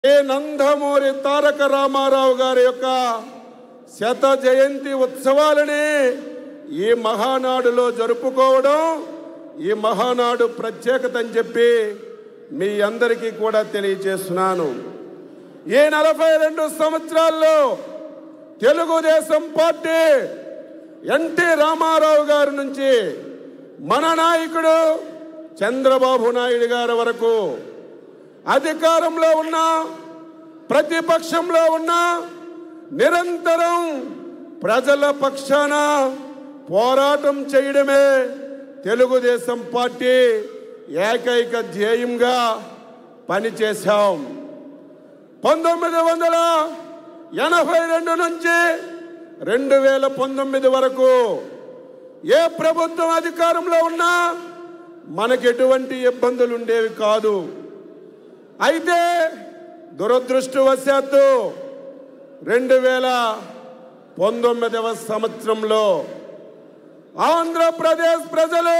ఏ నందమూరి తారక రామారావు గారి యొక్క శత జయంతి ఉత్సవాలని ఈ మహానాడులో జరుపుకోవడం ఈ మహానాడు ప్రత్యేకత అని చెప్పి మీ అందరికీ కూడా తెలియజేస్తున్నాను ఈ నలభై రెండు సంవత్సరాల్లో తెలుగుదేశం పార్టీ ఎన్టీ రామారావు గారి నుంచి మన నాయకుడు చంద్రబాబు నాయుడు గారి వరకు అధికారంలో ఉన్న ప్రతిపక్షంలో ఉన్న నిరంతరం ప్రజల పక్షాన పోరాటం చేయడమే తెలుగుదేశం పార్టీ ఏకైక ధ్యేయంగా పనిచేశాం పంతొమ్మిది వందల ఎనభై రెండు నుంచి రెండు వేల పంతొమ్మిది వరకు ఏ ప్రభుత్వం అధికారంలో ఉన్నా మనకి ఎటువంటి ఇబ్బందులు ఉండేవి కాదు అయితే దురదృష్టవశాత్తు రెండు వేల పంతొమ్మిదవ సంవత్సరంలో ఆంధ్రప్రదేశ్ ప్రజలు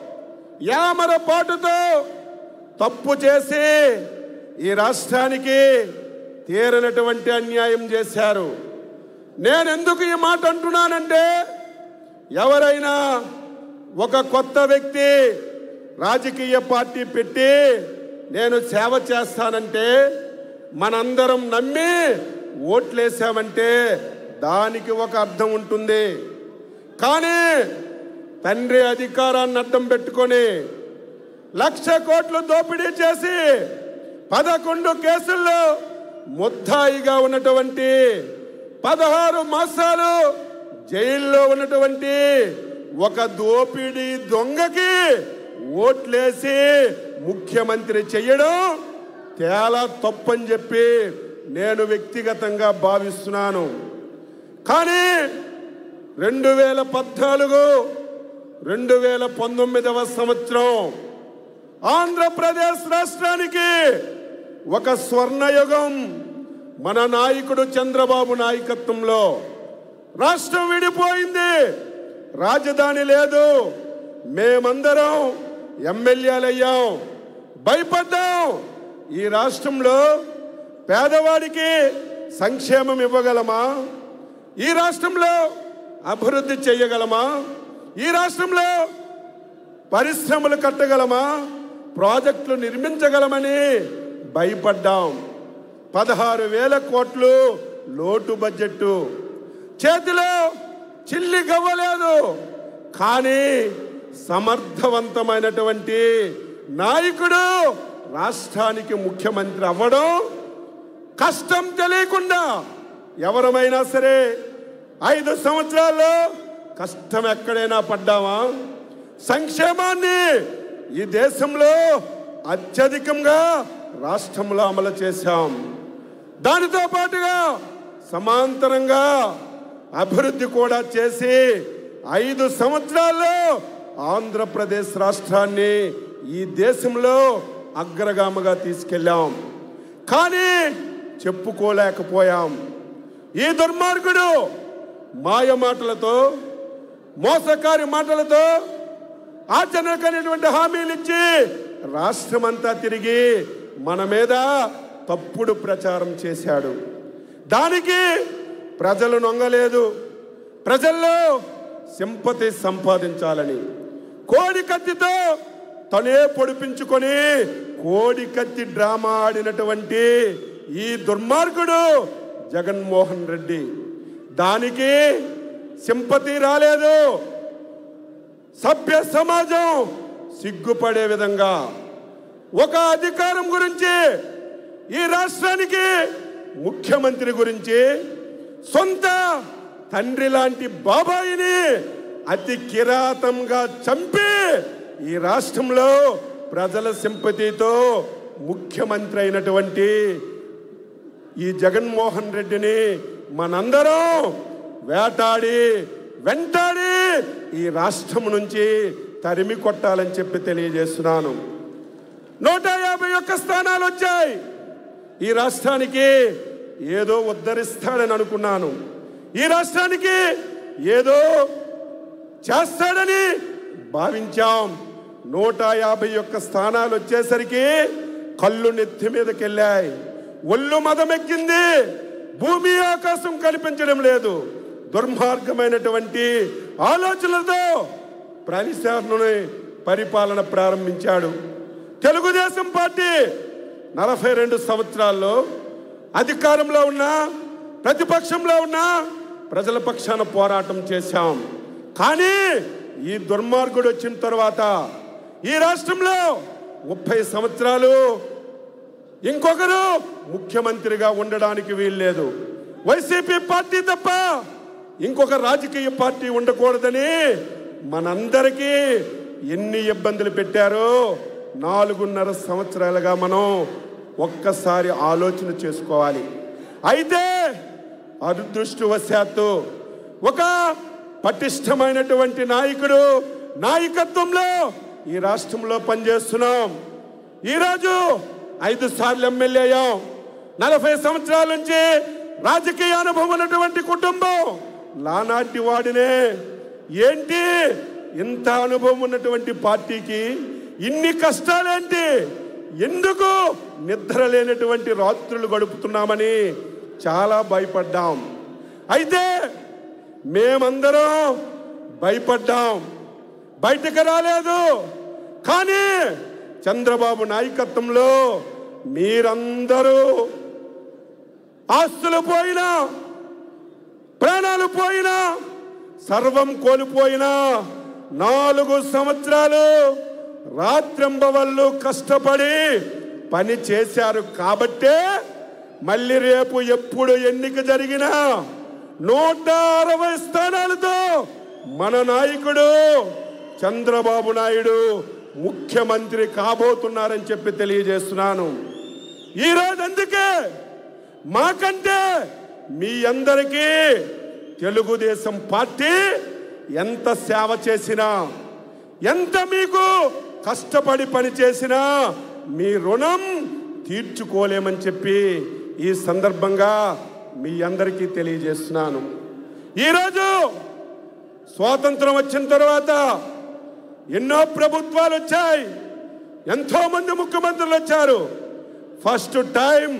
యామరపాటుతో తప్పు చేసి ఈ రాష్ట్రానికి తీరనటువంటి అన్యాయం చేశారు నేను ఎందుకు ఈ మాట అంటున్నానంటే ఎవరైనా ఒక కొత్త వ్యక్తి రాజకీయ పార్టీ పెట్టి నేను సేవ చేస్తానంటే మనందరం నమ్మి ఓట్లేసామంటే దానికి ఒక అర్థం ఉంటుంది కానీ తండ్రి అధికారాన్ని అడ్డం పెట్టుకొని లక్ష కోట్లు దోపిడీ చేసి పదకొండు కేసుల్లో ముద్దాయిగా ఉన్నటువంటి పదహారు మాసాలు జైల్లో ఉన్నటువంటి ఒక దోపిడీ దొంగకి ఓట్లేసి ముఖ్యమంత్రి చెయ్యడం తేలా తప్పని చెప్పి నేను వ్యక్తిగతంగా భావిస్తున్నాను కానీ రెండు వేల పద్నాలుగు రెండు వేల పంతొమ్మిదవ సంవత్సరం ఆంధ్రప్రదేశ్ రాష్ట్రానికి ఒక స్వర్ణయుగం మన నాయకుడు చంద్రబాబు నాయకత్వంలో రాష్ట్రం విడిపోయింది రాజధాని లేదు మేమందరం ఎమ్మెల్యేలయ్యాం భయపడ్డాం ఈ రాష్ట్రంలో పేదవాడికి సంక్షేమం ఇవ్వగలమా ఈ రాష్ట్రంలో అభివృద్ధి చేయగలమా ఈ రాష్ట్రంలో పరిశ్రమలు కట్టగలమా ప్రాజెక్టులు నిర్మించగలమని భయపడ్డాం పదహారు వేల కోట్లు లోటు బడ్జెట్ చేతిలో చిల్లి గవ్వలేదు కానీ సమర్థవంతమైనటువంటి నాయకుడు రాష్ట్రానికి ముఖ్యమంత్రి అవ్వడం కష్టం తెలియకుండా ఎవరమైనా సరే ఐదు సంవత్సరాల్లో కష్టం ఎక్కడైనా పడ్డామా సంక్షేమాన్ని ఈ దేశంలో అత్యధికంగా రాష్ట్రంలో అమలు చేశాం దానితో పాటుగా సమాంతరంగా అభివృద్ధి కూడా చేసి ఐదు సంవత్సరాల్లో ఆంధ్రప్రదేశ్ రాష్ట్రాన్ని ఈ దేశంలో అగ్రగామిగా తీసుకెళ్ళాం కానీ చెప్పుకోలేకపోయాం ఈ దుర్మార్గుడు మాయ మాటలతో మోసకారి మాటలతో ఆచరణకనేటువంటి హామీలు ఇచ్చి రాష్ట్రమంతా తిరిగి మన మీద తప్పుడు ప్రచారం చేశాడు దానికి ప్రజలు నొంగలేదు ప్రజల్లో సింపతి సంపాదించాలని కోడి కత్తితో తనే పొడిపించుకొని కోడి కత్తి డ్రామా ఆడినటువంటి ఈ దుర్మార్గుడు జగన్మోహన్ రెడ్డి దానికి సింపతి రాలేదు సభ్య సమాజం సిగ్గుపడే విధంగా ఒక అధికారం గురించి ఈ రాష్ట్రానికి ముఖ్యమంత్రి గురించి సొంత తండ్రి లాంటి బాబాయిని అతి కిరాతంగా చంపి ఈ రాష్ట్రంలో ప్రజల సింపతితో ముఖ్యమంత్రి అయినటువంటి ఈ జగన్మోహన్ రెడ్డిని మనందరం వేటాడి వెంటాడి ఈ రాష్ట్రం నుంచి తరిమి కొట్టాలని చెప్పి తెలియజేస్తున్నాను నూట యాభై ఒక్క స్థానాలు వచ్చాయి ఈ రాష్ట్రానికి ఏదో ఉద్ధరిస్తాడని అనుకున్నాను ఈ రాష్ట్రానికి ఏదో చేస్తాడని భావించాం నూట యాభై ఒక్క స్థానాలు వచ్చేసరికి కళ్ళు నెత్తి మీదకి వెళ్ళాయి ఒళ్ళు మదమెక్కింది భూమి ఆకాశం కనిపించడం లేదు దుర్మార్గమైనటువంటి ఆలోచనలతో ప్రతిశాసనని పరిపాలన ప్రారంభించాడు తెలుగుదేశం పార్టీ నలభై రెండు సంవత్సరాల్లో అధికారంలో ఉన్న ప్రతిపక్షంలో ఉన్న ప్రజల పక్షాన పోరాటం చేశాం కానీ ఈ దుర్మార్గుడు వచ్చిన తర్వాత ఈ రాష్ట్రంలో ముప్పై సంవత్సరాలు ఇంకొకరు ముఖ్యమంత్రిగా ఉండడానికి వీల్లేదు వైసీపీ పార్టీ తప్ప ఇంకొక రాజకీయ పార్టీ ఉండకూడదని మనందరికీ ఎన్ని ఇబ్బందులు పెట్టారో నాలుగున్నర సంవత్సరాలుగా మనం ఒక్కసారి ఆలోచన చేసుకోవాలి అయితే అదృష్టవశాత్తు ఒక పటిష్టమైనటువంటి నాయకుడు నాయకత్వంలో ఈ రాష్ట్రంలో పనిచేస్తున్నాం ఈరోజు ఐదు సార్లు ఎమ్మెల్యే అయ్యాం నలభై సంవత్సరాల నుంచి రాజకీయ అనుభవం ఉన్నటువంటి కుటుంబం లానాటి వాడినే ఏంటి ఇంత అనుభవం ఉన్నటువంటి పార్టీకి ఇన్ని కష్టాలేంటి ఎందుకు నిద్ర లేనటువంటి రాత్రులు గడుపుతున్నామని చాలా భయపడ్డాం అయితే మేమందరం భయపడ్డాం బయటకు రాలేదు కానీ చంద్రబాబు నాయకత్వంలో మీరందరూ ఆస్తులు పోయినా ప్రాణాలు పోయినా సర్వం కోల్పోయినా నాలుగు సంవత్సరాలు రాత్రింబవళ్ళు కష్టపడి పని చేశారు కాబట్టే మళ్ళీ రేపు ఎప్పుడు ఎన్నిక జరిగినా నూట అరవై స్థానాలతో మన నాయకుడు చంద్రబాబు నాయుడు ముఖ్యమంత్రి కాబోతున్నారని చెప్పి తెలియజేస్తున్నాను ఈరోజు అందుకే మాకంటే మీ అందరికీ తెలుగుదేశం పార్టీ ఎంత సేవ చేసినా ఎంత మీకు కష్టపడి పని చేసినా మీ రుణం తీర్చుకోలేమని చెప్పి ఈ సందర్భంగా మీ అందరికీ తెలియజేస్తున్నాను ఈరోజు స్వాతంత్రం వచ్చిన తర్వాత ఎన్నో ప్రభుత్వాలు వచ్చాయి ఎంతో మంది ముఖ్యమంత్రులు వచ్చారు ఫస్ట్ టైం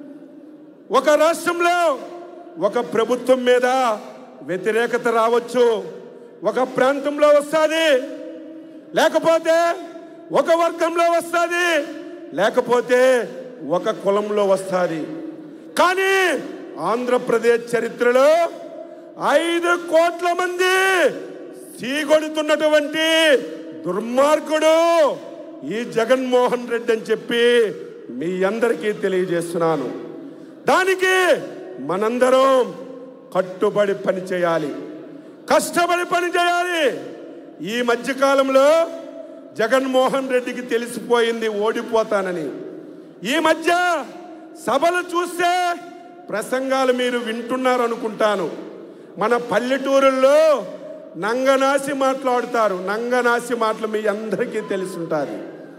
ఒక రాష్ట్రంలో ఒక ప్రభుత్వం మీద వ్యతిరేకత రావచ్చు ఒక ప్రాంతంలో వస్తుంది లేకపోతే ఒక వర్గంలో వస్తుంది లేకపోతే ఒక కులంలో వస్తుంది కానీ ఆంధ్రప్రదేశ్ చరిత్రలో ఐదు కోట్ల మంది సీగొడుతున్నటువంటి దుర్మార్గుడు ఈ జగన్మోహన్ రెడ్డి అని చెప్పి మీ అందరికీ తెలియజేస్తున్నాను దానికి మనందరం కట్టుబడి పని చేయాలి కష్టపడి పని చేయాలి ఈ మధ్యకాలంలో జగన్మోహన్ రెడ్డికి తెలిసిపోయింది ఓడిపోతానని ఈ మధ్య సభలు చూస్తే ప్రసంగాలు మీరు వింటున్నారు అనుకుంటాను మన పల్లెటూరుల్లో నంగనాసి మాట్లాడుతారు నంగనాసి మాటలు మీ అందరికీ తెలుసుంటారు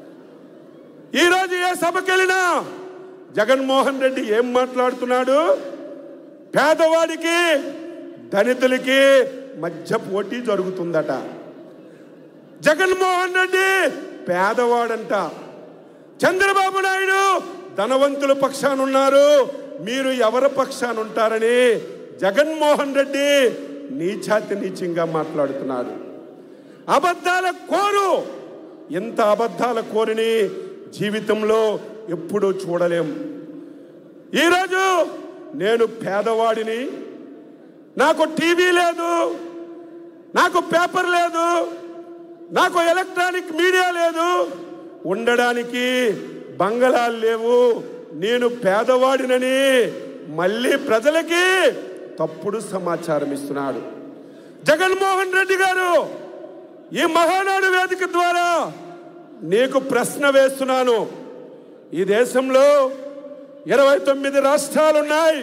ఈరోజు ఏ సభకి వెళ్ళినా జగన్మోహన్ రెడ్డి ఏం మాట్లాడుతున్నాడు పేదవాడికి దళితులకి మధ్య పోటీ జరుగుతుందట జగన్మోహన్ రెడ్డి పేదవాడంట చంద్రబాబు నాయుడు ధనవంతుల పక్షాన ఉన్నారు మీరు ఎవరి పక్షాన ఉంటారని జగన్మోహన్ రెడ్డి నీచాతి నీచంగా మాట్లాడుతున్నాడు అబద్ధాల కోరు ఎంత అబద్ధాల కోరిని జీవితంలో ఎప్పుడూ చూడలేం ఈరోజు నేను పేదవాడిని నాకు టీవీ లేదు నాకు పేపర్ లేదు నాకు ఎలక్ట్రానిక్ మీడియా లేదు ఉండడానికి బంగళాలు లేవు నేను పేదవాడినని మళ్ళీ ప్రజలకి తప్పుడు సమాచారం ఇస్తున్నాడు జగన్మోహన్ రెడ్డి గారు ఈ మహానాడు వేదిక ద్వారా నీకు ప్రశ్న వేస్తున్నాను ఈ దేశంలో ఇరవై తొమ్మిది రాష్ట్రాలున్నాయి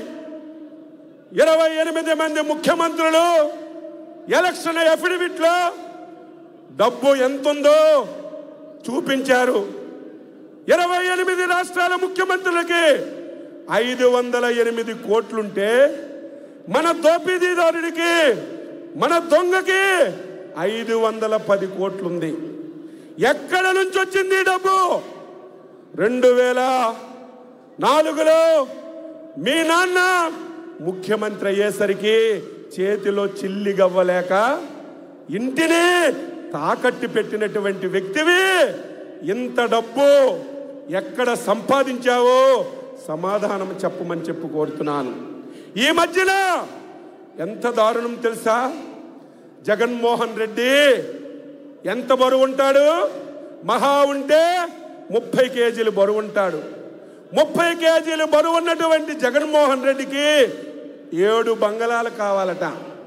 ఇరవై ఎనిమిది మంది ముఖ్యమంత్రులు ఎలక్షన్ ఎఫిడవిట్లో డబ్బు ఎంతుందో చూపించారు ఇరవై ఎనిమిది రాష్ట్రాల ముఖ్యమంత్రులకి ఐదు వందల ఎనిమిది కోట్లుంటే మన దోపిడీదారుడికి మన దొంగకి ఐదు వందల పది కోట్లుంది ఎక్కడ నుంచి వచ్చింది ఈ డబ్బు రెండు వేల నాలుగులో మీ నాన్న ముఖ్యమంత్రి అయ్యేసరికి చేతిలో చిల్లి గవ్వలేక ఇంటిని తాకట్టు పెట్టినటువంటి వ్యక్తివి ఇంత డబ్బు ఎక్కడ సంపాదించావో సమాధానం చెప్పమని చెప్పు కోరుతున్నాను ఈ మధ్యన ఎంత దారుణం తెలుసా జగన్మోహన్ రెడ్డి ఎంత బరువు ఉంటాడు మహా ఉంటే ముప్పై కేజీలు బరువు ఉంటాడు ముప్పై కేజీలు బరువు ఉన్నటువంటి జగన్మోహన్ రెడ్డికి ఏడు బంగళాలు కావాలట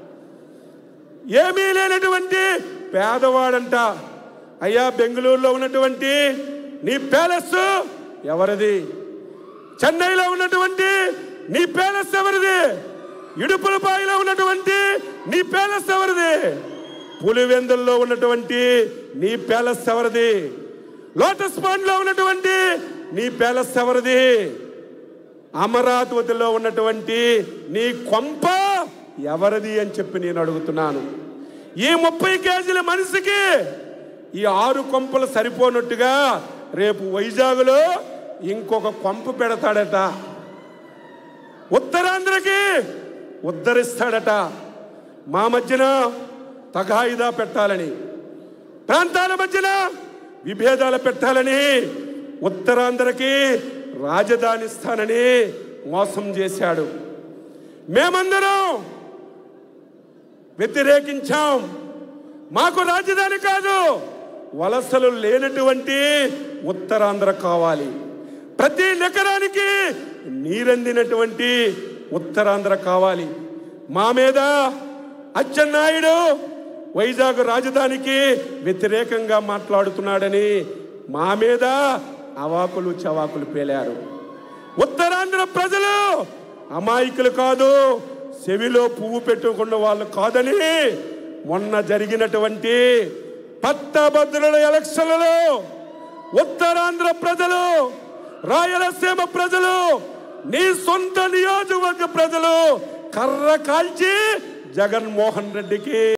ఏమీ లేనటువంటి పేదవాడంట అయ్యా బెంగళూరులో ఉన్నటువంటి నీ ప్యాలెస్ ఎవరిది చెన్నైలో ఉన్నటువంటి నీ ప్యాలెస్ ఎవరిది ఇడుపులపాయలో ఉన్నటువంటి నీ ప్యాలెస్ ఎవరిది పులివెందుల్లో ఉన్నటువంటి నీ ప్యాలెస్ ఎవరిది లోటస్ పాండ్లో ఉన్నటువంటి నీ ప్యాలెస్ ఎవరిది అమరావతిలో ఉన్నటువంటి నీ కొంప ఎవరిది అని చెప్పి నేను అడుగుతున్నాను ఈ ముప్పై కేజీల మనిషికి ఈ ఆరు కొంపలు సరిపోనట్టుగా రేపు వైజాగ్లో ఇంకొక కొంప పెడతాడట ఉత్తరాంధ్రకి ఉద్ధరిస్తాడట మా మధ్యన తగాయిదా పెట్టాలని ప్రాంతాల మధ్యన విభేదాలు పెట్టాలని ఉత్తరాంధ్రకి రాజధాని ఇస్తానని మోసం చేశాడు మేమందరం వ్యతిరేకించాం మాకు రాజధాని కాదు వలసలు లేనటువంటి ఉత్తరాంధ్ర కావాలి ప్రతి నగరానికి నీరందినటువంటి ఉత్తరాంధ్ర కావాలి మా మీద అచ్చెన్నాయుడు వైజాగ్ రాజధానికి వ్యతిరేకంగా మాట్లాడుతున్నాడని మా మీద అవాకులు చవాకులు పేలారు ఉత్తరాంధ్ర ప్రజలు అమాయకులు కాదు చెవిలో పువ్వు పెట్టుకున్న వాళ్ళు కాదని మొన్న జరిగినటువంటి పట్టభద్రుల ఎలక్షన్లలో ఉత్తరాంధ్ర ప్రజలు రాయలసీమ ప్రజలు నీ సొంత నియోజకవర్గ ప్రజలు కర్ర కాల్చి జగన్మోహన్ రెడ్డికి